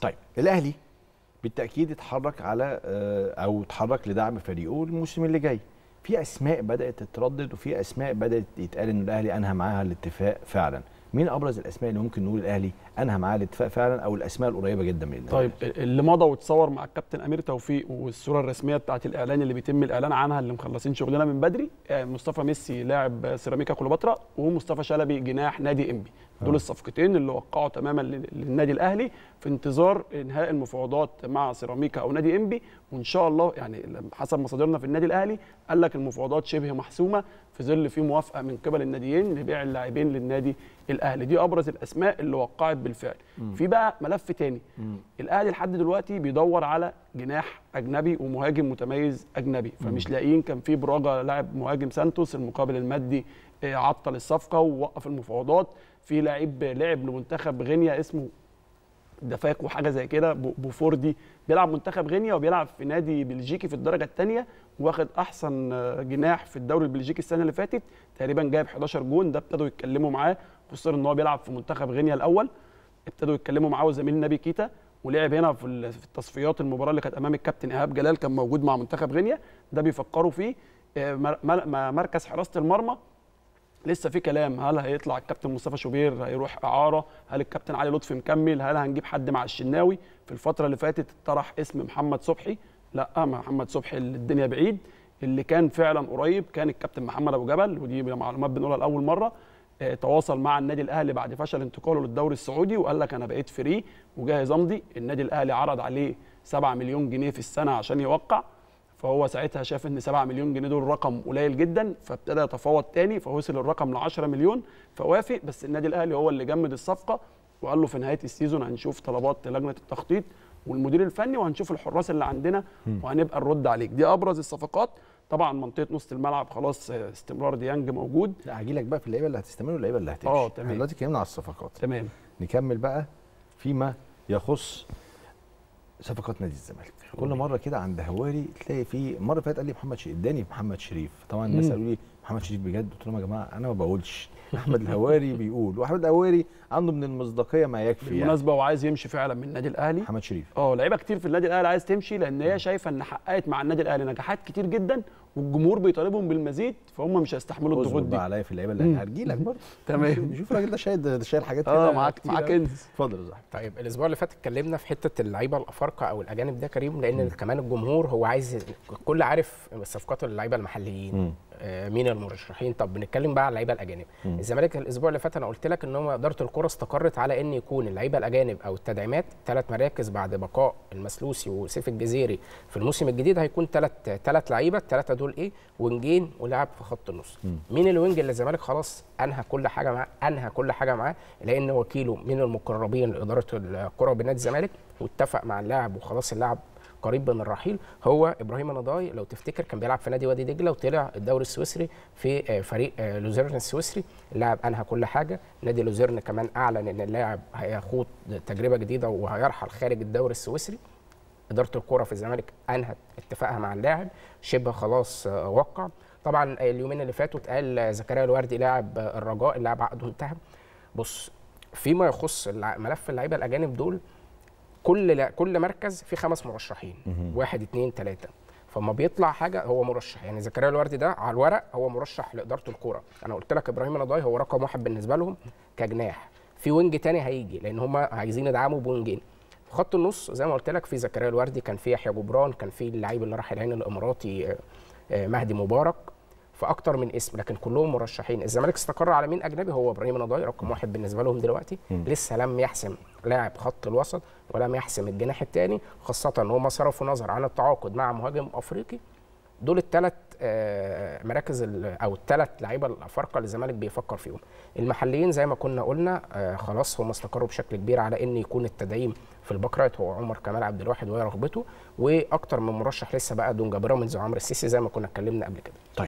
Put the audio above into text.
طيب الاهلي بالتاكيد اتحرك على آه، او اتحرك لدعم فريقه الموسم اللي جاي في اسماء بدات تتردد وفي اسماء بدات يتقال ان الاهلي انهى معاها الاتفاق فعلا مين ابرز الاسماء اللي ممكن نقول الاهلي انهى معاها الاتفاق فعلا او الاسماء القريبه جدا من الاهلي طيب اللي مضى واتصور مع الكابتن امير توفيق والصوره الرسميه بتاعت الاعلان اللي بيتم الاعلان عنها اللي مخلصين شغلنا من بدري آه، مصطفى ميسي لاعب سيراميكا كليوباترا ومصطفى شلبي جناح نادي انبي دول الصفقتين اللي وقعوا تماما لل- للنادي الاهلي في انتظار انهاء المفاوضات مع سيراميكا او نادي انبي وان شاء الله يعني لما- حسب مصادرنا في النادي الاهلي قال لك المفاوضات شبه محسومه في ظل في موافقه من قبل الناديين لبيع اللاعبين للنادي الاهلي دي ابرز الاسماء اللي وقعت بالفعل في بقى ملف تاني الاهلي لحد دلوقتي بيدور على جناح اجنبي ومهاجم متميز اجنبي فمش لاقيين كان في براجا لاعب مهاجم سانتوس المقابل المادي آه، عطل الصفقه ووقف المفاوضات في لعيب لعب لمنتخب غينيا اسمه دفاك وحاجه زي كده بو- بوفوردي بيلعب منتخب غينيا وبيلعب في نادي بلجيكي في الدرجه الثانيه واخد احسن آه، جناح في الدوري البلجيكي السنه اللي فاتت تقريبا جايب 11 جون ده ابتدوا يتكلموا معاه خصوصا ان هو بيلعب في منتخب غينيا الاول ابتدوا يتكلموا معاه وزميل نبي كيتا ولعب هنا في ال- في التصفيات المباراه اللي كانت امام الكابتن ايهاب جلال كان موجود مع منتخب غينيا ده بيفكروا فيه آه، مر- مر- مركز حراسه المرمى لسه في كلام هل هيطلع الكابتن مصطفى شوبير هيروح اعاره هل الكابتن علي لطفي مكمل هل هنجيب حد مع الشناوي في الفتره اللي فاتت طرح اسم محمد صبحي لا محمد صبحي اللي الدنيا بعيد اللي كان فعلا قريب كان الكابتن محمد ابو جبل ودي معلومات بنقولها لاول مره آه، تواصل مع النادي الاهلي بعد فشل انتقاله للدوري السعودي وقال لك انا بقيت فري وجاهز امضي النادي الاهلي عرض عليه 7 مليون جنيه في السنه عشان يوقع فهو ساعتها شاف ان 7 مليون جنيه دول رقم قليل جدا فابتدى يتفاوض تاني فوصل الرقم ل 10 مليون فوافق بس النادي الاهلي هو اللي جمد الصفقه وقال له في نهايه السيزون هنشوف طلبات لجنه التخطيط والمدير الفني وهنشوف الحراس اللي عندنا وهنبقى نرد عليك دي ابرز الصفقات طبعا منطقه نص الملعب خلاص آه، استمرار ديانج موجود لا هجي لك بقى في اللعيبه اللي هتستمر واللعيبه اللي هتمشي آه، إحنا تمام. دلوقتي اتكلمنا على الصفقات تمام نكمل بقى فيما يخص صفقات نادي الزمالك كل مره كده عند هواري تلاقي في مره فاتت قال لي محمد شريف اداني محمد شريف طبعا الناس مم. قالوا لي محمد شريف بجد قلت لهم يا جماعه انا ما بقولش احمد الهواري بيقول واحمد الهواري عنده من المصداقيه ما يكفي يعني بالمناسبه وعايز يمشي فعلا من النادي الاهلي محمد شريف اه لعيبه كتير في النادي الاهلي عايز تمشي لان هي شايفه ان حققت مع النادي الاهلي نجاحات كتير جدا والجمهور بيطالبهم بالمزيد فهم مش هيستحملوا اصبر الضغوط دي بقى عليا في اللعيبه اللي مم. هرجي لك برضه تمام نشوف الراجل ده شايل ده شايل حاجات اه كده معاك كتير معاك أوي. كنز اتفضل يا صاحبي طيب الاسبوع اللي فات اتكلمنا في حته اللعيبه الافارقه او الاجانب ده كريم لان كمان الجمهور هو عايز الكل عارف صفقات اللعيبه المحليين مم. آه، مين المرشحين طب بنتكلم بقى على اللعيبه الاجانب مم. الزمالك الاسبوع اللي فات انا قلت لك ان هو اداره الكره استقرت على ان يكون اللعيبه الاجانب او التدعيمات ثلاث مراكز بعد بقاء المسلوسي وسيف الجزيري في الموسم الجديد هيكون ثلاث ثلاث لعيبه الثلاثه دول ايه وينجين ولاعب في خط النص مم. مين الوينج اللي الزمالك خلاص انهى كل حاجه معاه انهى كل حاجه معاه لان وكيله من المقربين لاداره الكره بنادي الزمالك واتفق مع اللاعب وخلاص اللاعب قريب من الرحيل هو ابراهيم نضاي لو تفتكر كان بيلعب في نادي وادي دجله وطلع الدوري السويسري في آه، فريق آه، لوزيرن السويسري اللاعب انهى كل حاجه نادي لوزيرن كمان اعلن ان اللاعب هيخوض تجربه جديده وهيرحل خارج الدوري السويسري اداره الكره في الزمالك انهت اتفاقها مع اللاعب شبه خلاص آه، وقع طبعا اليومين اللي فاتوا اتقال آه، زكريا الوردي لاعب آه، الرجاء اللاعب عقده انتهى بص فيما يخص الع- ملف اللعيبه الاجانب دول كل لا- كل مركز فيه خمس مرشحين واحد اتنين تلاته فما بيطلع حاجه هو مرشح يعني زكريا الوردي ده على الورق هو مرشح لاداره الكوره انا قلت لك ابراهيم نضاي هو رقم واحد بالنسبه لهم كجناح في وينج تاني هيجي لان هم عايزين يدعموا بوينجين في خط النص زي ما قلت لك في زكريا الوردي كان في يحيى جبران كان في اللعيب اللي راح العين الاماراتي آه، آه، مهدي مبارك فاكتر من اسم لكن كلهم مرشحين الزمالك استقر على مين اجنبي هو ابراهيم نضاي رقم واحد بالنسبه لهم دلوقتي لسه لم يحسم لاعب خط الوسط ولم يحسم الجناح الثاني خاصه ان هم صرفوا نظر عن التعاقد مع مهاجم افريقي دول الثلاث مراكز ال- او الثلاث لعيبه الافارقه اللي الزمالك بيفكر فيهم المحليين زي ما كنا قلنا آه، خلاص هم استقروا بشكل كبير على ان يكون التدعيم في الباك رايت هو عمر كمال عبد الواحد وهي رغبته واكتر من مرشح لسه بقى دونجا بيراميدز وعمرو السيسي زي ما كنا اتكلمنا قبل كده